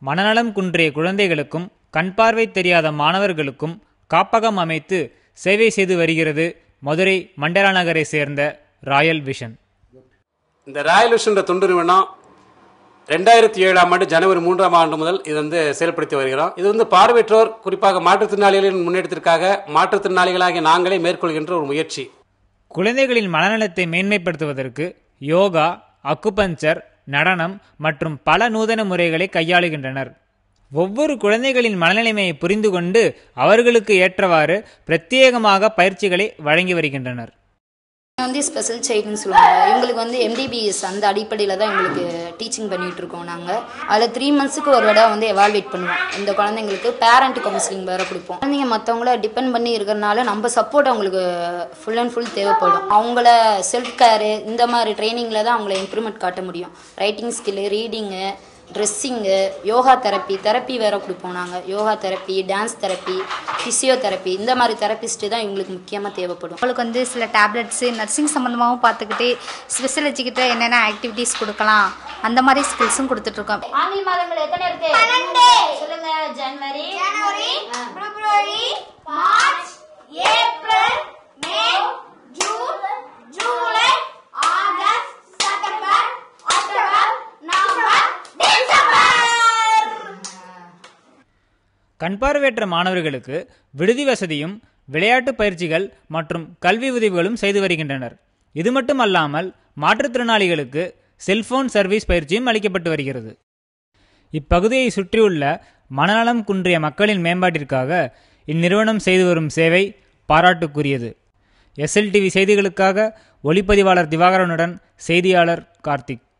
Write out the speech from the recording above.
மனநலம் குன்றிய குழந்தைகளுக்கும் கண் பார்வை தெரியாத மாணவர்களுக்கும் காப்பகம் அமைத்து சேவை செய்து வருகிறது மதுரை மண்டல நகரை சேர்ந்த ராயல் விஷன் இந்த ராயல் விஷன்ற தொண்டு நிறுவனம் ரெண்டாயிரத்தி ஏழாம் ஆண்டு ஜனவரி மூன்றாம் ஆண்டு முதல் இது வந்து செயல்படுத்தி வருகிறோம் இது வந்து பார்வையற்றோர் குறிப்பாக மாற்றுத்திறனாளிகளின் முன்னேற்றத்திற்காக மாற்றுத்திறனாளிகளாகிய நாங்களே மேற்கொள்கின்ற ஒரு முயற்சி குழந்தைகளின் மனநலத்தை மேன்மைப்படுத்துவதற்கு யோகா அக்குபஞ்சர் நடனம் மற்றும் பல நூதன முறைகளை கையாளுகின்றனர் ஒவ்வொரு குழந்தைகளின் மனநிலைமையை புரிந்து கொண்டு அவர்களுக்கு ஏற்றவாறு பிரத்யேகமாக பயிற்சிகளை வழங்கி வருகின்றனர் வந்து ஸ்பெஷல் சைல்டுன்னு சொல்லுவாங்க இவங்களுக்கு வந்து எம்டிபிஎஸ் அந்த அடிப்படையில் தான் எங்களுக்கு டீச்சிங் பண்ணிட்டு இருக்கோம் நாங்கள் அதில் த்ரீ மந்த்ஸுக்கு ஒரு தடவை வந்து எவால்வேட் பண்ணுவோம் இந்த குழந்தைங்களுக்கு பேரண்ட் கவுன்சிலிங் வேறு கொடுப்போம் குழந்தைங்க மற்றவங்கள டிபெண்ட் பண்ணி இருக்கிறனால நம்ம சப்போர்ட் அவங்களுக்கு ஃபுல் அண்ட் ஃபுல் தேவைப்படும் அவங்கள செல்ஃப் கேரு இந்த மாதிரி ட்ரைனிங்கில் தான் அவங்கள இம்ப்ரூவ்மெண்ட் காட்ட முடியும் writing skill reading dressing yoga therapy therapy வேறு கொடுப்போம் நாங்கள் yoga therapy dance therapy physiotherapy இந்த மாதிரி தெரப்பிஸ்ட்டு தான் இவங்களுக்கு முக்கியமாக தேவைப்படும் அவங்களுக்கு வந்து சில டேப்லெட்ஸு நர்சிங் சம்மந்தமாகவும் பார்த்துக்கிட்டு ஸ்பெஷல் எஜுக்கிட்ட என்னென்ன ஆக்டிவிட்டீஸ் கொடுக்கலாம் அந்த மாதிரி ஸ்கில்ஸும் கொடுத்துட்ருக்கோம் ஆங்கில மாதங்கள் எத்தனை இருக்கு சொல்லுங்க ஜனவரி ஜனவரி பிப்ரவரி March April May June July August September October November December கண் பார்வையற்ற மாணவர்களுக்கு விடுதி வசதியும் விளையாட்டு பயிற்சிகள் மற்றும் கல்வி உதவிகளும் செய்து வருகின்றனர் இது மட்டுமல்லாமல் மாற்றுத்திறனாளிகளுக்கு செல்போன் சர்வீஸ் பயிற்சியும் அளிக்கப்பட்டு வருகிறது இப்பகுதியை சுற்றியுள்ள மனநலம் குன்றிய மக்களின் மேம்பாட்டிற்காக இந்நிறுவனம் செய்து வரும் சேவை பாராட்டுக்குரியது எஸ்எல்டிவி செய்திகளுக்காக ஒளிப்பதிவாளர் திவாகரனுடன் செய்தியாளர் கார்த்திக்